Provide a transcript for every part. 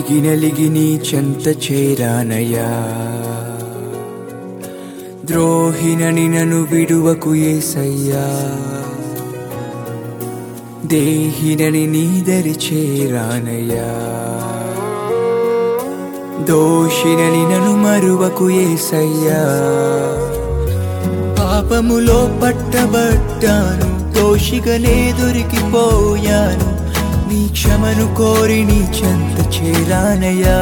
విరిగి నలిగి నీ చెంత చేరానయ్యా ద్రోహినని నన్ను విడువకు ఏసయ్యా దేహినని నీ దరి చేరానయ్యా దోషినని నన్ను మరువకు ఏసయ్యా పాపములో పట్టబడ్డాను దోషిగానే దొరికిపోయాను నీ క్షమను కోరి నీ చెంత చేరానయ్యా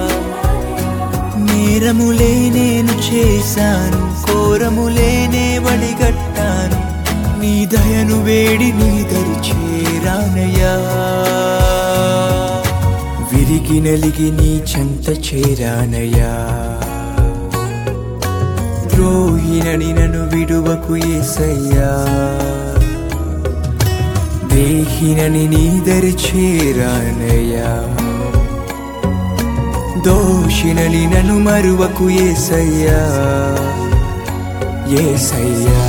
నేరములే నేను చేశాను కోరములేనే వడిగట్టాను నీ దయను వేడి నీ దరి చేరానయ్యా విరిగి నలిగి నీ చెంత చేరానయ్యా ద్రోహినని నన్ను విడువకు ఏసయ్యా దేహినని నీ దరి చేరానయ్యా దోషినని నన్ను మరువకు ఏసయ్యా ఏసయ్యా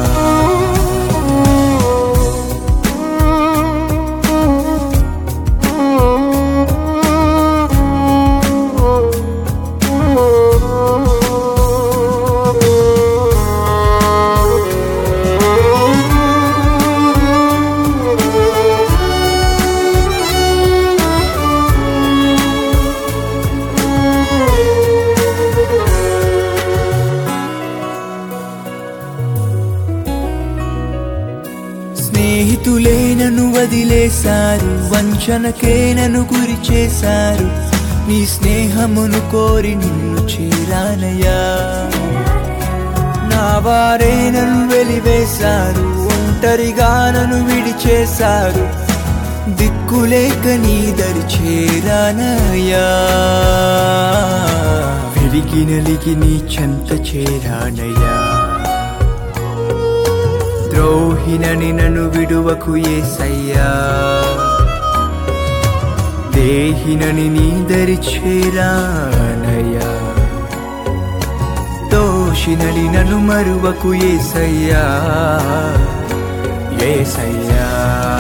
స్నేహితులే నన్ను వదిలేశారు వంచనకే నన్ను గురి చేశారు నీ స్నేహమును కోరి నిన్ను చేరానయ్యా నా వారే నన్ను వెలివేశారు ఒంటరిగా నన్ను విడిచేశారు దిక్కులేక నీ దరి చేరానయ్యా విరిగి నలిగి నీ చెంత చేరానయ్యా ద్రోహినని నన్ను విడువకు ఏసయ్యా దేహినని నీ దరి చేరానయ్యా దోషినని నన్ను మరువకు ఏసయ్యా ఏసయ్యా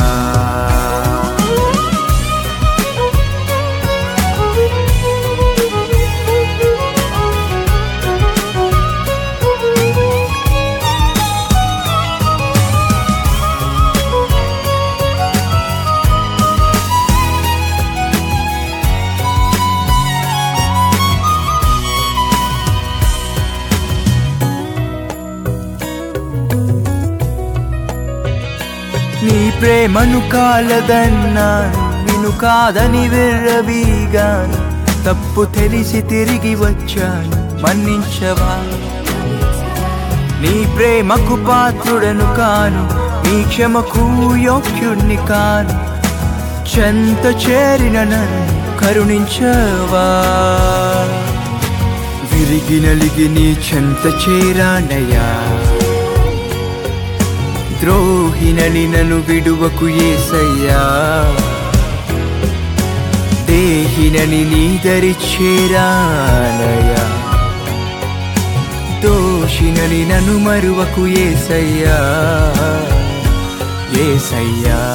నీ ప్రేమను కాలదన్నాను నిన్ను కాదని విర్రవీగాను తప్పు తెలిసి తిరిగి వచ్చాను మన్నించవా నీ ప్రేమకు పాత్రుడను కాను నీ క్షమకు యోగ్యుణ్ణి కాను చెంత చేరిన నన్ను కరుణించవా విరిగి నలిగి నీ చెంత చేరానయ్యా ద్రోహినని నన్ను విడువకు ఏసయ్యా దేహినని నీ దరి చేరానయ్యా దోషినని నన్ను మరువకు ఏసయ్యా ఏసయ్యా